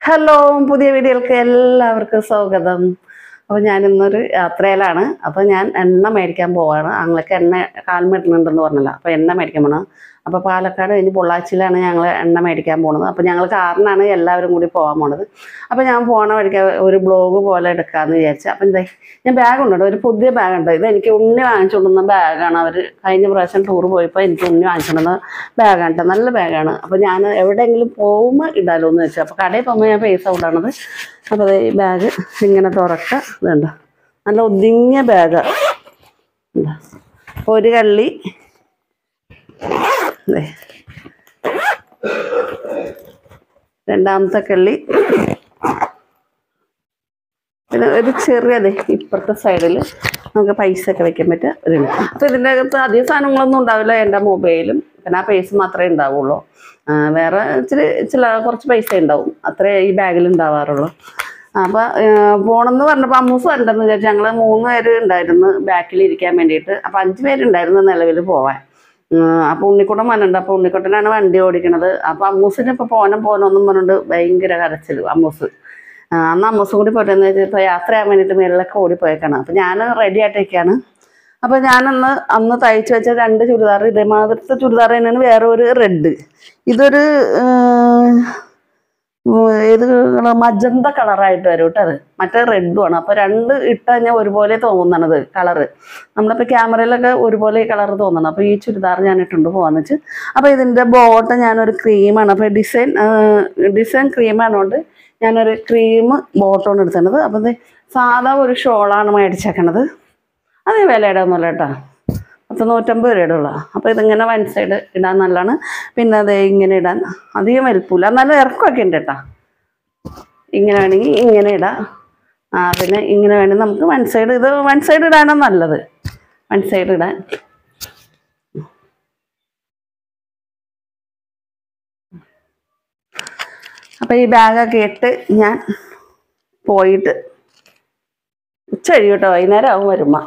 Hello പുതിയ വീഡിയോയിലേക്ക് എല്ലാവർക്കും സ്വാഗതം അപ്പോൾ ഞാൻ ഇന്നൊരു യാത്രയിലാണ് അപ്പോൾ ഞാൻ എണ്ണ മേടിക്കാൻ പോവാണ് ഞങ്ങൾക്ക് എണ്ണ കാൽമിട്ടുന്നുണ്ടെന്ന് പറഞ്ഞല്ലോ അപ്പോൾ എണ്ണ മേടിക്കാൻ പോകണം അപ്പോൾ പാലക്കാട് കഴിഞ്ഞ് പൊള്ളാച്ചിയിലാണ് ഞങ്ങൾ എണ്ണ മേടിക്കാൻ പോണത് അപ്പോൾ ഞങ്ങൾ കാറിനാണ് എല്ലാവരും കൂടി പോകാൻ പോണത് അപ്പോൾ ഞാൻ പോണ വഴിക്ക് ഒരു ബ്ലോഗ് പോലെ എടുക്കാമെന്ന് വിചാരിച്ചു അപ്പോൾ എന്താ ഞാൻ ബാഗ് ഉണ്ട് ഒരു പുതിയ ബാഗ് ഉണ്ട് ഇത് എനിക്ക് ഉണ്ണി വാങ്ങിച്ചുകൊണ്ടുവന്ന ബാഗാണ് അവർ കഴിഞ്ഞ പ്രാവശ്യം ടൂർ പോയപ്പോൾ എനിക്ക് ഉണ്ണി വാങ്ങിച്ചുകൊണ്ടുവന്ന ബാഗാണ് കേട്ടോ നല്ല ബാഗാണ് അപ്പോൾ ഞാൻ എവിടെയെങ്കിലും പോകുമ്പോൾ ഇടാലോ എന്ന് വെച്ചു അപ്പോൾ കടയിൽ പോകുമ്പോൾ ഞാൻ പൈസ കൊണ്ടാണത് അപ്പോൾ ദേ ഈ ബാഗ് ഇങ്ങനെ തുറക്കുക ഇതുണ്ട് നല്ല ഒതുങ്ങിയ ബാഗാണ് എന്താ ഒരു കള്ളി ദേ. രണ്ടാമത്തെ കള്ളി പിന്നെ ഒരു ചെറിയതേ ഇപ്പുറത്തെ സൈഡിൽ നമുക്ക് പൈസ ഒക്കെ വെക്കാൻ പറ്റുക ഒരു അപ്പോൾ ഇതിൻ്റെ അകത്ത് അധികം സാധനങ്ങളൊന്നും ഉണ്ടാവില്ല എൻ്റെ മൊബൈലും പിന്നെ ആ പൈസ മാത്രമേ ഉണ്ടാവുള്ളൂ ആ, വേറെ ഇച്ചിരി ചില കുറച്ച് പൈസ ഉണ്ടാവും അത്രേ ഈ ബാഗിൽ ഉണ്ടാവാറുള്ളൂ അപ്പോൾ പോകണമെന്ന് പറഞ്ഞപ്പോൾ അമ്മൂസ് ഉണ്ടെന്ന് വിചാരിച്ചു ഞങ്ങൾ മൂന്ന് പേര് ഉണ്ടായിരുന്നു ബാക്കിൽ ഇരിക്കാൻ വേണ്ടിയിട്ട് അപ്പോൾ അഞ്ച് പേരുണ്ടായിരുന്നു നിലവിൽ പോവാൻ അപ്പോൾ ഉണ്ണിക്കുട്ടൻ വന്നിട്ടുണ്ട് അപ്പോൾ ഉണ്ണിക്കുട്ടനാണ് വണ്ടി ഓടിക്കണത് അപ്പോൾ അമ്മൂസിന് ഇപ്പോൾ പോനം പോനൊന്നും പറഞ്ഞുകൊണ്ട് ഭയങ്കര കരച്ചിൽ അമ്മൂസ് ആ, അന്ന് അമ്മൂസും കൂടി പോട്ടെന്ന് വെച്ചാൽ ഇപ്പോൾ യാത്ര ചെയ്യാൻ വേണ്ടിയിട്ട് മേളിലൊക്കെ ഓടിപ്പോയേക്കാണ് അപ്പോൾ ഞാൻ റെഡി ആയിട്ടൊക്കെയാണ് അപ്പോൾ ഞാനന്ന് അന്ന് തയ്ച്ചു വെച്ച രണ്ട് ചുരിദാർ ഇതേമാതിരത്തെ ചുരിദാർ തന്നെയാണ് വേറെ ഒരു റെഡ് ഇതൊരു ആ, ഉം, ഏത് കളർ മജന്ത കളറായിട്ട് വരും കേട്ടോ അത് മറ്റേ റെഡും ആണ് അപ്പോൾ രണ്ട് ഇട്ട് കഴിഞ്ഞാൽ ഒരുപോലെ തോന്നുന്നണത് കളറ് നമ്മളിപ്പോൾ ക്യാമറയിലൊക്കെ ഒരുപോലെ കളർ തോന്നണം അപ്പോൾ ഈ ചുരിദാർ ഞാൻ ഇട്ടുണ്ട് പോകാന്ന് വെച്ച് അപ്പോൾ ഇതിൻ്റെ ബോട്ടം ഞാനൊരു ക്രീമാണ് അപ്പോൾ ഡിസൈൻ ഡിസൈൻ ക്രീമാണോണ്ട് ഞാനൊരു ക്രീം ബോട്ടമാണ് എടുത്തത് അപ്പോൾ ഇത് സാധാ ഒരു ഷോളാണ് മേടിച്ചേക്കണത് അത് വിലയുടെ ഒന്നുമല്ല കേട്ടോ പത്ത് നൂറ്റമ്പത് രൂപയുടെ ഉള്ള അപ്പോൾ ഇതിങ്ങനെ വൺ സൈഡ് ഇടാൻ നല്ലതാണ് പിന്നെ അത് ഇങ്ങനെ ഇടാൻ അധികം വലിപ്പമില്ല എന്നാലും ഇറക്കമൊക്കെ ഉണ്ട് കേട്ടോ ഇങ്ങനെ വേണമെങ്കിൽ ഇങ്ങനെ ഇടാം ആ പിന്നെ ഇങ്ങനെ വേണമെങ്കിൽ നമുക്ക് വൺ സൈഡ് ഇത് വൺ സൈഡ് ഇടാനാണ് നല്ലത് വൺ സൈഡ് ഇടാൻ അപ്പോൾ ഈ ബാഗൊക്കെ ഇട്ട് ഞാൻ പോയിട്ട് ഉച്ച കഴിയും കേട്ടോ വൈകുന്നേരം ആവും വരുമ്പോൾ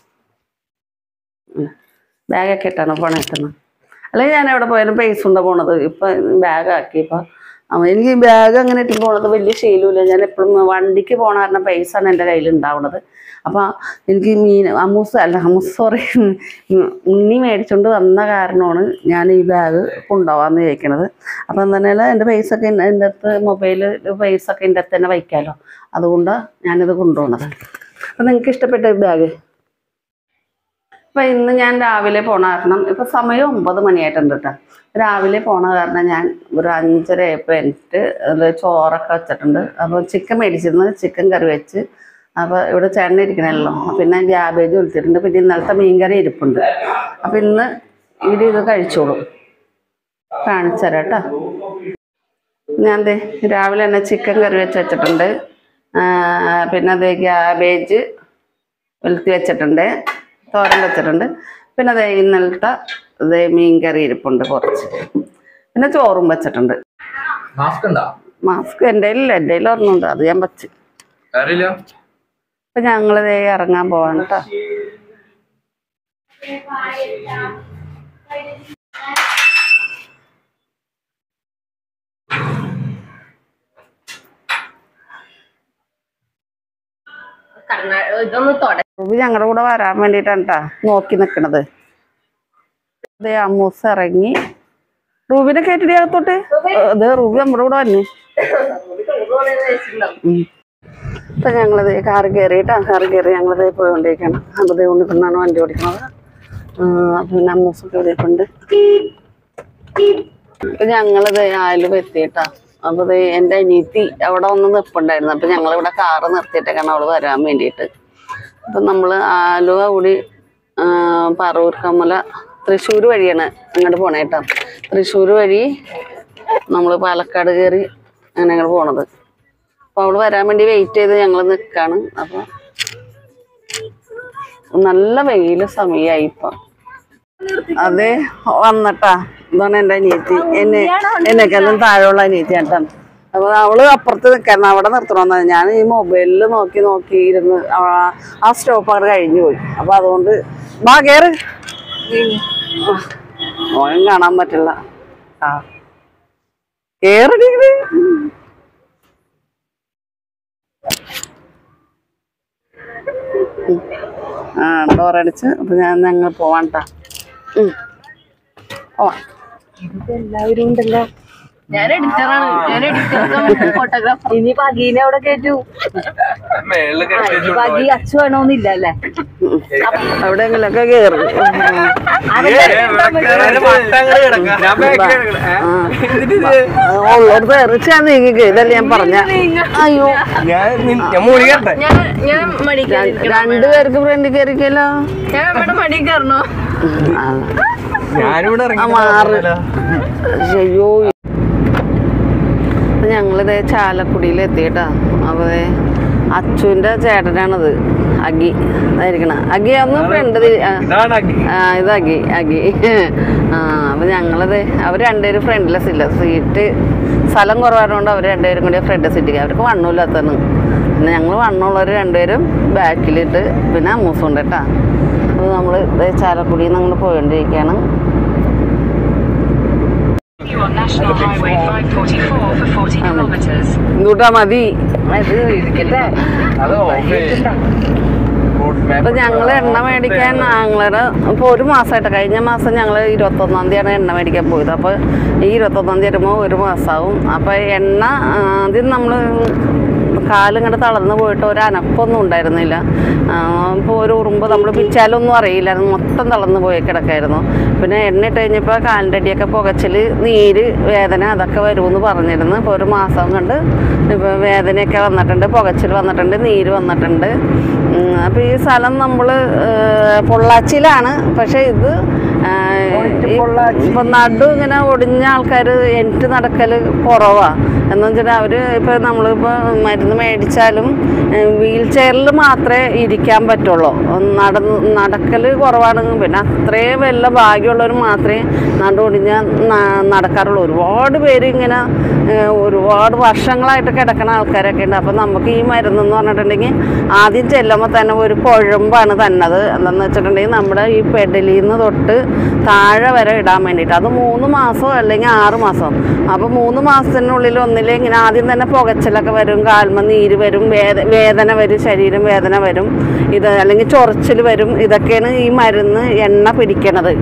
ബാഗൊക്കെ ഇട്ടാണ് പോണ എത്തുന്നത് അല്ലെങ്കിൽ ഞാൻ എവിടെ പോയാലും പൈസ ഉണ്ടോ പോണത് ഇപ്പം ബാഗാക്കി ഇപ്പം അവൻ എനിക്ക് ഈ ബാഗ് അങ്ങനെ ഇട്ട് പോണത് വലിയ ശീലമില്ല ഞാൻ എപ്പോഴും വണ്ടിക്ക് പോണ കാരണം പൈസ ആണ് എൻ്റെ കയ്യിൽ ഉണ്ടാവുന്നത് അപ്പം എനിക്ക് മീൻ അമ്മൂസ് അല്ല അമ്മൂസ് സോറി ഉണ്ണി മേടിച്ചുകൊണ്ട് വന്ന കാരണമാണ് ഞാൻ ഈ ബാഗ് കൊണ്ടുപോകാമെന്ന് ചോദിക്കണത് അപ്പം എന്തായാലും എൻ്റെ പൈസ ഒക്കെ എൻ്റെ അടുത്ത് മൊബൈൽ പൈസ ഒക്കെ എൻ്റെ അടുത്ത് തന്നെ വയ്ക്കാമല്ലോ അതുകൊണ്ടാണ് ഞാനിത് കൊണ്ടുപോകുന്നത് അപ്പം നിങ്ങൾക്ക് ഇഷ്ടപ്പെട്ട ഈ ബാഗ് അപ്പം ഇന്ന് ഞാൻ രാവിലെ പോണ കാരണം ഇപ്പം സമയം ഒമ്പത് മണിയായിട്ടുണ്ട് കേട്ടോ രാവിലെ പോണ കാരണം ഞാൻ ഒരു അഞ്ചര ആയപ്പോൾ എനിക്ക് അത് ചോറൊക്കെ വെച്ചിട്ടുണ്ട് അപ്പോൾ ചിക്കൻ മേടിച്ചിരുന്നു ചിക്കൻ കറി വെച്ച് അപ്പോൾ ഇവിടെ ചേട്ടൻ ഇരിക്കണമല്ലോ പിന്നെ ഗ്യാബേജ് ഒളിച്ചിട്ടുണ്ട് പിന്നെ ഇന്നലത്തെ മീൻകറി ഇരിപ്പുണ്ട് അപ്പം ഇന്ന് ഇവര് ഇത് കഴിച്ചോളും കാണിച്ചു തരാം കേട്ടോ ഞാൻ ദേ രാവിലെ തന്നെ ചിക്കൻ കറി വെച്ച് വെച്ചിട്ടുണ്ട് ആ, പിന്നെ അത് ഗ്യാബേജ് വെളുത്തി വെച്ചിട്ടുണ്ട് തോരൻ വെച്ചിട്ടുണ്ട് പിന്നെ അതേ ഇന്നലത്തെ ഇതേ മീൻ കറി ഇരിപ്പുണ്ട് കുറച്ച് പിന്നെ ചോറും വെച്ചിട്ടുണ്ട് മാസ്ക് ഉണ്ടോ മാസ്ക് എൻ്റെ കയ്യിലില്ല എൻ്റെ കയ്യിൽ ഒരെണ്ണമുണ്ട് അത് ഞാൻ വച്ച് അറിയില്ല അപ്പം ഞങ്ങളിതേ ഇറങ്ങാൻ പോവാണ് കേട്ടോ കർണാ- ഇതൊന്ന് തുട റൂബി ഞങ്ങളുടെ കൂടെ വരാൻ വേണ്ടിയിട്ടാണ് കേട്ടോ നോക്കി നിൽക്കണത് അതേ അമ്മൂസ് ഇറങ്ങി റൂബിനെ കയറ്റിടി അകത്തോട്ട് അതെ റൂബി നമ്മുടെ കൂടെ വന്നേ ഉം. ഇപ്പൊ ഞങ്ങളത് കാറ് കയറിയിട്ടാ കാറ് കയറി ഞങ്ങളത് പോയിക്കൊണ്ടിരിക്കണം അപ്പോൾ ദേ ഉണ്ണിക്കൊണ്ടാണ് വണ്ടി ഓടിക്കണത് ആ, പിന്നെ അമ്മൂസൊക്കെ ഇരിപ്പുണ്ട് ഇപ്പൊ ഞങ്ങളിത് ആയാലും എത്തിയിട്ടാ അപ്പൊ ദേ എൻ്റെ അനിയത്തി അവിടെ ഒന്ന് നിൽപ്പുണ്ടായിരുന്നു അപ്പൊ ഞങ്ങളിവിടെ കാറ് നിർത്തിയിട്ടേക്കാണ് അവള് വരാൻ വേണ്ടിയിട്ട് അപ്പൊ നമ്മള് ആലുവ കൂടി ആ, പറവൂർ കമ്മല തൃശ്ശൂർ വഴിയാണ് അങ്ങോട്ട് പോണേ കേട്ടോ തൃശ്ശൂർ വഴി നമ്മൾ പാലക്കാട് കയറി അങ്ങനെ അങ്ങോട്ട് പോണത് അപ്പോൾ അവള് വരാൻ വേണ്ടി വെയിറ്റ് ചെയ്ത് ഞങ്ങൾ നിൽക്കാണ് അപ്പോൾ നല്ല വെയില് സമയമായി ഇപ്പം അതെ വന്നട്ടാ ഇതാണ് എൻ്റെ അനിയത്തി എന്നെ എന്നെക്കാളും താഴെയുള്ള അനിയത്തി കേട്ടാ അപ്പൊ അവള് അപ്പുറത്ത് നിൽക്കണം അവിടെ നിർത്തണമെന്നാ ഞാൻ ഈ മൊബൈലിൽ നോക്കി നോക്കി ഇരുന്ന് ആ- ആ സ്റ്റോപ്പ് അവിടെ കഴിഞ്ഞു പോയി അപ്പൊ അതുകൊണ്ട് വാ കേറ് ഓനും കാണാൻ പറ്റില്ല ആ കേറടി ആ ഡോറടിച്ച് അപ്പം ഞാൻ ഞങ്ങൾ പോവാൻ ട്ടാ. ഉം. പോവാം എല്ലാവരും ഉണ്ടല്ലോ ഞാൻ എഡിറ്ററാണ് ഞാൻ എഡിറ്റർ ഫോട്ടോഗ്രാഫർ ഇനി പകീനെ അവിടെ കേട്ടു മേളില് ആ, ഇനി പകി അച്ചു വേണോന്നില്ല അല്ലേ എവിടെയെങ്കിലൊക്കെ കയറി ഉള്ളോടത്ത് എറിച്ചാന്ന് നീങ്ങിക്ക് ഇതല്ലേ ഞാൻ പറഞ്ഞ അയ്യോ ഞാൻ മൂടി കയറട്ടെ ഞാൻ ഞാൻ മടി കയറി രണ്ടുപേർക്ക് ഫ്രണ്ടിൽ കയറിക്കല്ലോ ഞാൻ ഇവിടെ മടി കയറണോ ആ, ഞാനിവിടെ ആ മാറ് അയ്യോ അപ്പൊ ഞങ്ങളിതേ ചാലക്കുടിയിൽ എത്തിയിട്ടാ അപ്പൊ ദേ അച്ചുവിന്റെ ചേട്ടനാണത് അഗി ഇതായിരിക്കണ അഗി ഒന്ന് ഫ്രണ്ട് ഇതാണ് അഗ്നി. ആ ഇത് അഗി അഗി ആ അപ്പൊ ഞങ്ങളത് അവർ രണ്ടുപേരും ഫ്രണ്ടിലെ സീറ്റില്ല സീറ്റ് സ്ഥലം കുറവായതുകൊണ്ട് അവർ രണ്ടുപേരും കൂടി ഫ്രണ്ട് സീറ്റിൽ അവർക്ക് വണ്ണമില്ലാത്തതാണ് പിന്നെ ഞങ്ങൾ വണ്ണമുള്ളവർ രണ്ടുപേരും ബാക്കിലിട്ട് പിന്നെ അമ്മൂസുണ്ട് കേട്ടാ അപ്പോൾ നമ്മൾ ചാലക്കുടിയിൽ നിന്ന് അങ്ങോട്ട് പോയോണ്ടിരിക്കുകയാണ് You on National Highway 544 for 40 kilometers. ഇങ്ങോട്ടാ മതി അത് ഇരിക്കട്ടെ അത് ഓഫ് ചെയ്യ്. റോഡ് മാപ്പ് അപ്പൊ ഞങ്ങള് എണ്ണ മേടിക്കാൻ ആങ്ങളയുടെ ഇപ്പൊ ഒരു മാസമായിട്ട് കഴിഞ്ഞ മാസം ഞങ്ങൾ ഇരുപത്തൊന്നാം തീയതിയാണ് എണ്ണ മേടിക്കാൻ പോയത് അപ്പൊ ഈ ഇരുപത്തൊന്നാം തീയതി വരുമ്പോൾ ഒരു മാസമാവും അപ്പൊ എണ്ണ ആ, ആദ്യം നമ്മൾ കാലിങ്ങോട്ട് തളർന്നു പോയിട്ട് ഒരു അനക്കൊന്നും ഉണ്ടായിരുന്നില്ല ഇപ്പോൾ ഒരു ഉറുമ്പ് നമ്മൾ പിച്ചാലൊന്നും അറിയില്ലായിരുന്നു മൊത്തം തളർന്നു പോയി കിടക്കായിരുന്നു പിന്നെ എണ്ണ ഇട്ട് കഴിഞ്ഞപ്പോൾ കാലിൻ്റെ അടിയൊക്കെ പുകച്ചിൽ നീര് വേദന അതൊക്കെ വരുമെന്ന് പറഞ്ഞിരുന്നു ഇപ്പോൾ ഒരു മാസം കൊണ്ട് ഇപ്പോൾ വേദനയൊക്കെ വന്നിട്ടുണ്ട് പുകച്ചിൽ വന്നിട്ടുണ്ട് നീര് വന്നിട്ടുണ്ട് അപ്പോൾ ഈ സ്ഥലം നമ്മൾ പൊള്ളാച്ചിയിലാണ് പക്ഷേ ഇത് ആ, ഈ ഇപ്പം നടു ഇങ്ങനെ ഒടിഞ്ഞ ആൾക്കാർ എനിക്ക് നടക്കൽ കുറവാണ് എന്ന് വെച്ചിട്ട് അവർ ഇപ്പോൾ നമ്മളിപ്പോൾ മരുന്ന് മേടിച്ചാലും വീൽ ചെയറിൽ മാത്രമേ ഇരിക്കാൻ പറ്റുള്ളൂ നടന്ന് നടക്കൽ കുറവാണെങ്കിൽ പിന്നെ അത്രയും വല്ല ഭാഗ്യമുള്ളവർ മാത്രമേ നടു ഒടിഞ്ഞ ന- നടക്കാറുള്ളൂ ഒരുപാട് പേര് ഇങ്ങനെ ഏഹ്, ഒരുപാട് വർഷങ്ങളായിട്ട് കിടക്കുന്ന ആൾക്കാരൊക്കെ ഉണ്ട് അപ്പം നമുക്ക് ഈ മരുന്നെന്ന് പറഞ്ഞിട്ടുണ്ടെങ്കിൽ ആദ്യം ചെല്ലുമ്പോൾ തന്നെ ഒരു കുഴമ്പാണ് തന്നത് എന്താണെന്ന് വെച്ചിട്ടുണ്ടെങ്കിൽ നമ്മുടെ ഈ പെടലിൽ നിന്ന് തൊട്ട് താഴെ വരെ ഇടാൻ വേണ്ടിയിട്ട് അത് മൂന്ന് മാസം അല്ലെങ്കിൽ ആറ് മാസം അപ്പോൾ മൂന്ന് മാസത്തിനുള്ളിൽ ഒന്നിൽ ഇങ്ങനെ ആദ്യം തന്നെ പുകച്ചിലൊക്കെ വരും കാൽമ നീര് വരും വേദ വേദന വരും ശരീരം വേദന വരും ഇത് അല്ലെങ്കിൽ ചൊറിച്ചിൽ വരും ഇതൊക്കെയാണ് ഈ മരുന്ന് എണ്ണ പിടിക്കണത്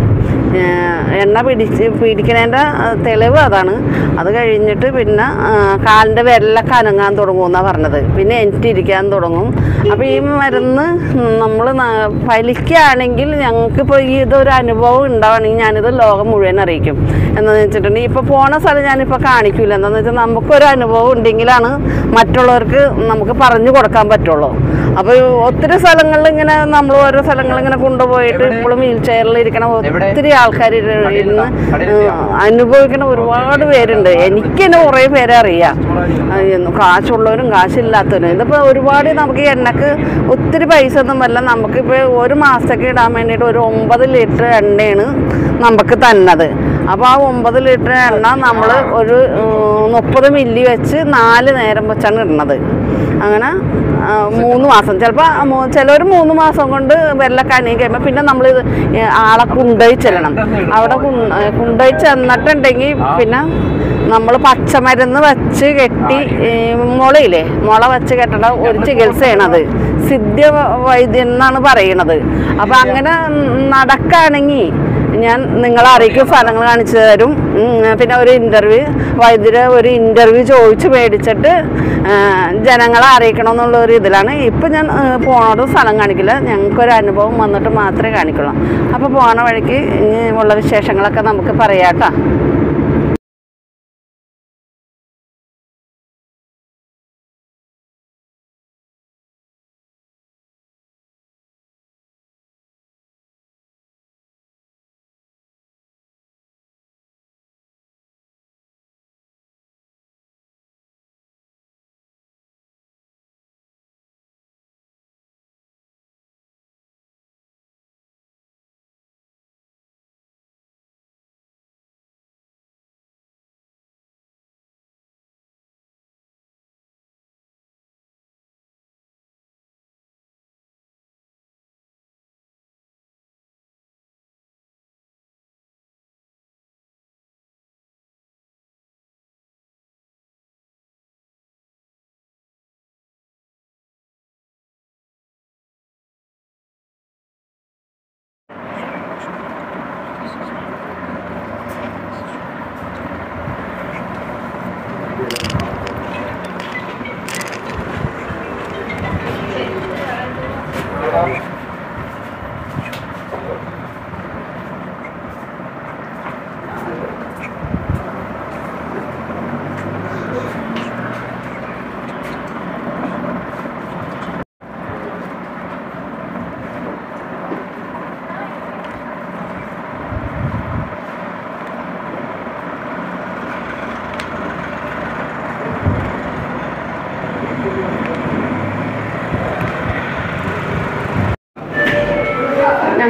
ഏഹ് എണ്ണ പിടിച്ച് പിടിക്കണതിൻ്റെ തെളിവ് അതാണ് അത് കഴിഞ്ഞിട്ട് പിന്നെ ആ, കാലിൻ്റെ വിരലൊക്കെ അനങ്ങാൻ തുടങ്ങുമെന്നാണ് പറഞ്ഞത് പിന്നെ എനിട്ടിരിക്കാൻ തുടങ്ങും അപ്പോൾ ഈ മരുന്ന് നമ്മൾ ഫലിക്കുകയാണെങ്കിൽ ഞങ്ങൾക്കിപ്പോൾ ഈ ഇതൊരു അനുഭവം ഉണ്ടാവുകയാണെങ്കിൽ ഞാനിത് ലോകം മുഴുവൻ അറിയിക്കും എന്താണെന്ന് വെച്ചിട്ടുണ്ടെങ്കിൽ ഇപ്പോൾ പോണ സ്ഥലം ഞാനിപ്പോൾ കാണിക്കില്ല എന്താണെന്ന് വെച്ചാൽ നമുക്കൊരു അനുഭവം ഉണ്ടെങ്കിലാണ് മറ്റുള്ളവർക്ക് നമുക്ക് പറഞ്ഞു കൊടുക്കാൻ പറ്റുള്ളൂ അപ്പോൾ ഒത്തിരി സ്ഥലങ്ങളിൽ ഇങ്ങനെ നമ്മൾ ഓരോ സ്ഥലങ്ങളിൽ ഇങ്ങനെ കൊണ്ടുപോയിട്ട് ഇപ്പോഴും വീൽ ചെയറിൽ ഇരിക്കണ ഒത്തിരി ആൾക്കാർ ഇരുന്ന് അനുഭവിക്കുന്ന ഒരുപാട് പേരുണ്ട് എനിക്ക് തന്നെ കുറേ പേരെ അറിയാം ആ, എന്ന് കാശുള്ളവരും കാശില്ലാത്തവരും ഇതിപ്പോൾ ഒരുപാട് നമുക്ക് ഈ എണ്ണക്ക് ഒത്തിരി പൈസ ഒന്നും വല്ല നമുക്കിപ്പോൾ ഒരു മാസത്തേക്ക് ഇടാൻ വേണ്ടിയിട്ട് ഒരു ഒമ്പത് ലിറ്റർ എണ്ണയാണ് നമുക്ക് തന്നത് അപ്പോൾ ആ ഒമ്പത് ലിറ്റർ എണ്ണ നമ്മൾ ഒരു ഉം, മുപ്പത് മില്ലി വെച്ച് നാല് നേരം വെച്ചാണ് ഇടുന്നത് അങ്ങനെ ആ, മൂന്ന് മാസം ചിലപ്പോൾ ചിലർ മൂന്ന് മാസം കൊണ്ട് വെല്ലൊക്കെ അണിയി കഴിയുമ്പോൾ പിന്നെ നമ്മൾ ആളെ കുണ്ടയി ചെല്ലണം അവിടെ കുൺ- ഏ, കുണ്ടയി ചെന്നിട്ടുണ്ടെങ്കിൽ പിന്നെ നമ്മൾ പച്ചമരുന്ന് വെച്ച് കെട്ടി ഈ മുളയില്ലേ മുള വെച്ച് കെട്ടണ ഒരു ചികിത്സയാണത് സിദ്ധ്യ വൈദ്യൻ എന്നാണ് പറയണത് അപ്പം അങ്ങനെ നടക്കുകയാണെങ്കിൽ ഞാൻ നിങ്ങളെ അറിയിക്കും സ്ഥലങ്ങൾ കാണിച്ചു തരും ഉം, പിന്നെ ഒരു ഇൻ്റർവ്യൂ വൈദ്യരെ ഒരു ഇൻ്റർവ്യൂ ചോദിച്ച് മേടിച്ചിട്ട് ആ, ജനങ്ങളെ അറിയിക്കണം എന്നുള്ള ഒരു ഇതിലാണ് ഇപ്പം ഞാൻ ആ, പോണത് സ്ഥലം കാണിക്കില്ല ഞങ്ങൾക്കൊരു അനുഭവം വന്നിട്ട് മാത്രമേ കാണിക്കുള്ളൂ അപ്പോൾ പോണ വഴിക്ക് ഇനി ഉള്ള വിശേഷങ്ങളൊക്കെ നമുക്ക് പറയാം കേട്ടോ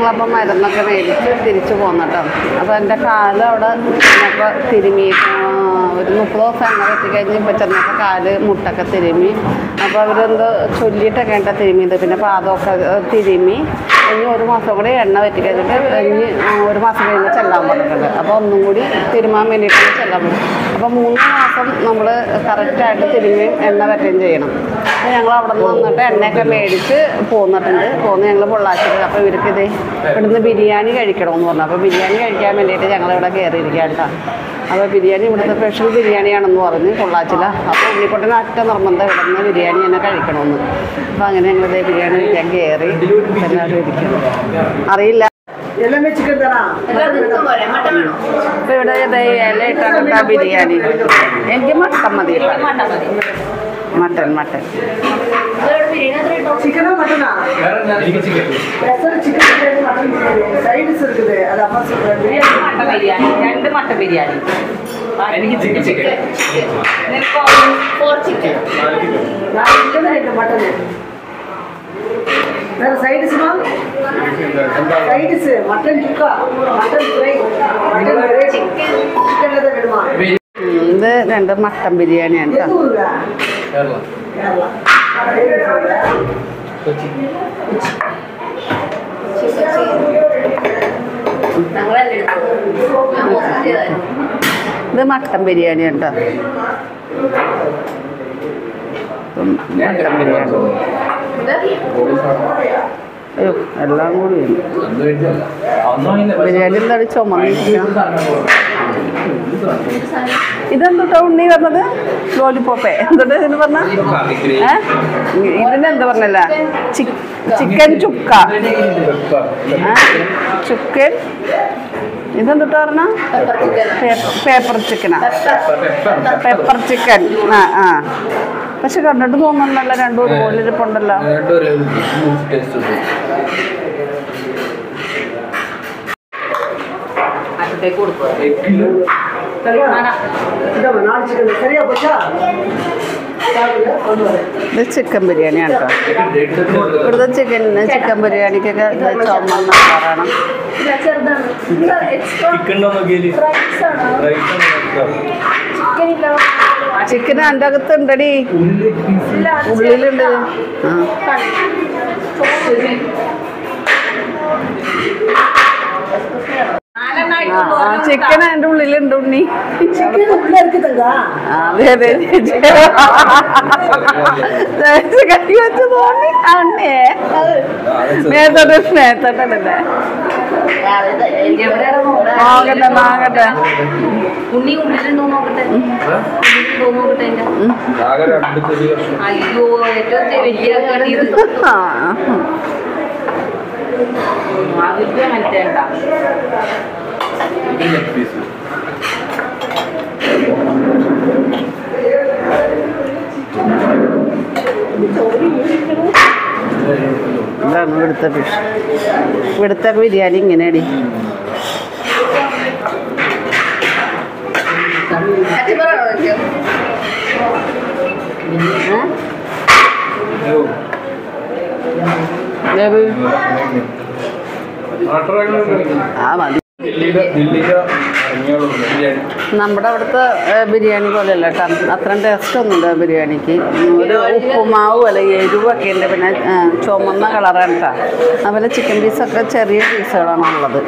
ഞങ്ങളപ്പോൾ മരുന്നൊക്കെ മേടിച്ച് തിരിച്ചു പോന്നിട്ടോ അപ്പോൾ എൻ്റെ കാല് അവിടെ ചെന്നപ്പോൾ തിരുമി ആ, ഒരു മുപ്പത് ദിവസം എണ്ണ വെച്ച് ഇപ്പോൾ ചെന്നപ്പോൾ കാല് മുട്ടൊക്കെ തിരുമി അപ്പോൾ അവരെന്തോ ചൊല്ലിയിട്ടൊക്കെ ഉണ്ട് തിരുമിയത് പിന്നെ പാദമൊക്കെ ഏഹ്, തിരുമി ഇനി ഒരു മാസം കൂടി എണ്ണ വെറ്റി കഴിഞ്ഞിട്ട് ഇനി ആ, ഒരു മാസം കഴിഞ്ഞ് ചെല്ലാൻ പറഞ്ഞിട്ടുണ്ട് അപ്പോൾ ഒന്നും കൂടി തിരുമാൻ വേണ്ടിയിട്ടാണ് ചെല്ലാൻ പറ്റും അപ്പോൾ മൂന്ന് മാസം നമ്മൾ കറക്റ്റായിട്ട് തിരുമുകയും എണ്ണ വറ്റുകയും ചെയ്യണം അപ്പോൾ ഞങ്ങൾ അവിടെ നിന്ന് വന്നിട്ട് എണ്ണയൊക്കെ മേടിച്ച് പോന്നിട്ടുണ്ട് പോന്ന് ഞങ്ങൾ പൊള്ളാച്ചിട്ട് അപ്പോൾ ഇവർക്ക് ഇത് ഇവിടുന്ന് ബിരിയാണി കഴിക്കണമെന്ന് പറഞ്ഞു അപ്പോൾ ബിരിയാണി കഴിക്കാൻ വേണ്ടിയിട്ട് ഞങ്ങൾ ഇവിടെ കയറിയിരിക്കുക കേട്ടോ അപ്പോൾ ബിരിയാണി ഇവിടുത്തെ സ്പെഷ്യൽ ബിരിയാണിയാണെന്ന് പറഞ്ഞ് പൊള്ളാച്ചില അപ്പോൾ ഉണ്ണിക്കുട്ടന് ഒറ്റ നിർബന്ധം ഇവിടുന്ന് ബിരിയാണി തന്നെ കഴിക്കണമെന്ന് അപ്പോൾ അങ്ങനെ ഞങ്ങൾ ഇതേ ബിരിയാണി കഴിക്കാൻ കയറി എല്ലാവരും ഇരിക്കുന്നു അറിയില്ല எல்லாமே சிக்கன் தானா ഇപ്പൊ ഇവിടെ ദേ ഇല ഇട്ടിട്ടുള്ള ബിരിയാണി എനിക്ക് മട്ടൻ മതി മട്ടൻ മട്ടൻ சிக்கனா மட்டனா special chicken biryani mutton biryani side dish இருக்குது அது அம்மா சொல்றேன் பிரியாணி മട്ട ബിരിയാണി രണ്ട് മട്ട ബിരിയാണി എനിക്ക് ചിക്കൻ ചിക്കൻ நான் இல்லைன்னு ரெண்டு மட்டன் வேற சைடிஸ்மா side dish mutton chukka mutton fry mutton fry சிக்கன்ல தான் வேணுமா ഉം, ഇത് രണ്ട് മട്ടൻ ബിരിയാണിയാണ് எந்த കേട്ടോ ஊருங்க കേരള கேரளா சைடிஸ் சொல்றேன் കൊച്ചി ഇത് മട്ടൻ ബിരിയാണിയാണ് കേട്ടോ ഉം, മട്ടൻ ബിരിയാണി അയ്യോ എല്ലാം കൂടി ഉണ്ട്. അന്ന് കഴിച്ചല്ല അന്നും ബിരിയാണി എന്താണ് ചുമന്നിരിക്കുക ഇതെന്തുട്ടാ ഉണ്ണി പറഞ്ഞത് ലോലിപ്പോപ്പേ എന്തുട്ടാ ഇതിന് പറഞ്ഞ ഏ ഇതിനെന്താ പറഞ്ഞല്ല ചിക്കൻ ചുക്ക ഏ? ചിക്കൻ ഇതെന്തുട്ടാ പറഞ്ഞ പേപ്പർ ചിക്കനാ പെപ്പർ ചിക്കൻ ആ ആ പക്ഷെ കണ്ടിട്ട് തോന്നുന്നുണ്ടല്ലോ രണ്ടും ഒരുപോലെ ഇരിപ്പുണ്ടല്ലോ ടേസ്റ്റ് ഉണ്ട് അടുത്തേക്ക് കൊടുക്കുക இந்தாம்மா, நாலு சிக்கன் சரியா போச்சா சாப்பிடுங்க கொண்டு வரேன் ഇത് ചിക്കൻ ബിരിയാണിയാണ് കേട്ടോ ഇവിടുത്തെ ചിക്കൻ ചിക്കൻ ബിരിയാണിക്കൊക്കെ ഇത് ചുമന്ന കളറാണ് ചിക്കൻ നോക്കിയാല് ചിക്കൻ എൻ്റെ അകത്ത് ഉണ്ടടി ഉള്ളിലുണ്ട് ആ ആ ചിക്കൻ എൻ്റെ ഉള്ളിലുണ്ട് ഉണ്ണി சிக்கன் உள்ள இருக்குதுங்க ആ, അതെ അതെ ചേച്ചി കൈ വെച്ച് തോന്നി ആ ഉണ്ണിയെ മേത്തോട്ട് മേത്തോട്ടല്ലേ നോക്കട്ടെ നോക്കട്ടെ ഉണ്ണി ഉള്ളിലുണ്ടോ നോക്കട്ടെ ഉള്ളിലുണ്ടോ നോക്കട്ടെ എന്റെ ആകെ രണ്ട് ചെറിയ കഷ്ണം അയ്യോ ഏറ്റവും വലിയ കടിയത് ആ ആദ്യത്തെ മറ്റേ ഉണ്ടാ ലെഗ് പീസ് ഇതാണ് ഇവിടുത്തെ ഫിഷ് ഇവിടുത്തെ ബിരിയാണി ഇങ്ങനെയാടി ഏ? ഏത്? ആ മതി ദില്ലിയിലെ ദില്ലിയിലെ ഇറങ്ങിയോളൂ ബിരിയാണി നമ്മുടെ അവിടുത്തെ ഏ, ബിരിയാണി പോലെയല്ല കേട്ടോ അത്രയും ടേസ്റ്റ് ഒന്നുമില്ല ബിരിയാണിക്ക് ഉം, ഒരു ഉപ്പുമാവ് പോലെ എരിവൊക്കെ ഉണ്ട് പിന്നെ ഏ, ചുമന്ന കളറാണ് കേട്ടോ അതുപോലെ ചിക്കൻ പീസൊക്കെ ചെറിയ പീസുകളാണ് ഉള്ളത്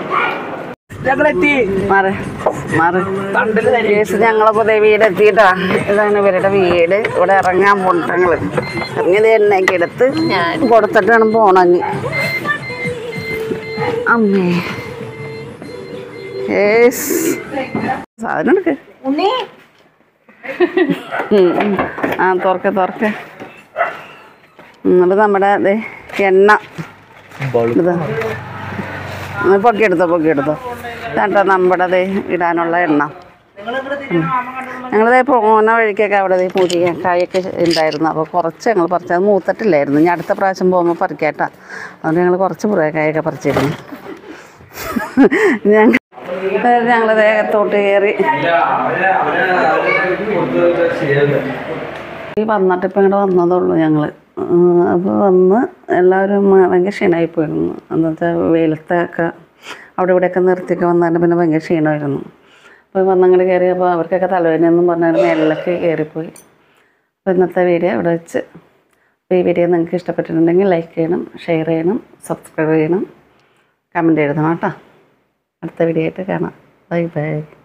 മാറ് മാറ് കേസ് ഞങ്ങളിപ്പോൾ ദേ വീടെത്തിയിട്ടാ ഇതാണ് ഇവരുടെ വീട് ഇവിടെ ഇറങ്ങാൻ പോണിട്ട് ഞങ്ങൾ ഇറങ്ങിയത് എണ്ണയൊക്കെ എടുത്ത് കൊടുത്തിട്ട് വേണം പോണെങ്കിൽ അമ്മേ ഏസ് സാധനം എടുക്ക് ഉം, ഉം. ആ തുറക്കെ തുറക്കെ എന്നിട്ട് നമ്മുടെ ദേ എണ്ണ ഇതാ ഒന്ന് പൊക്കിയെടുത്തോ പൊക്കിയെടുത്തോ ഇതാട്ടോ നമ്മുടെ ദേ ഇടാനുള്ള എണ്ണ ഞങ്ങളിതേ പോണ വഴിക്കൊക്കെ അവിടെ ദേ മുരിങ്ങക്കായൊക്കെ ഉണ്ടായിരുന്നു അപ്പോൾ കുറച്ച് ഞങ്ങൾ പറിച്ചത് അത് മൂത്തിട്ടില്ലായിരുന്നു ഇനി അടുത്ത പ്രാവശ്യം പോകുമ്പോൾ പറിക്കാട്ടാ അതുകൊണ്ട് ഞങ്ങൾ കുറച്ച് മുരിങ്ങക്കായൊക്കെ പറിച്ചിരുന്നു ഞങ്ങൾ ഞങ്ങൾ ദേഹത്തോട്ട് കയറി ഈ വന്നിട്ട് ഇപ്പം ഇങ്ങോട്ട് വന്നതുള്ളൂ ഞങ്ങൾ അപ്പോൾ വന്ന് എല്ലാവരും ഭയങ്കര ക്ഷീണമായി പോയിരുന്നു എന്താ വെച്ചാൽ വെയിലത്തൊക്കെ അവിടെ ഇവിടെയൊക്കെ നിർത്തിയൊക്കെ വന്നാൽ പിന്നെ ഭയങ്കര ക്ഷീണമായിരുന്നു അപ്പോൾ വന്നങ്ങോട്ട് കയറിയപ്പോൾ അവർക്കൊക്കെ തലവേദനയെന്നും പറഞ്ഞാൽ മേളിലൊക്കെ കയറിപ്പോയി അപ്പോൾ ഇന്നത്തെ വീഡിയോ ഇവിടെ വെച്ച് അപ്പോൾ ഈ വീഡിയോ നിങ്ങൾക്ക് ഇഷ്ടപ്പെട്ടിട്ടുണ്ടെങ്കിൽ ലൈക്ക് ചെയ്യണം ഷെയർ ചെയ്യണം സബ്സ്ക്രൈബ് ചെയ്യണം കമൻറ്റ് എഴുതണം കേട്ടോ അടുത്ത വീഡിയോ ആയിട്ട് കാണാം ബൈ ബൈ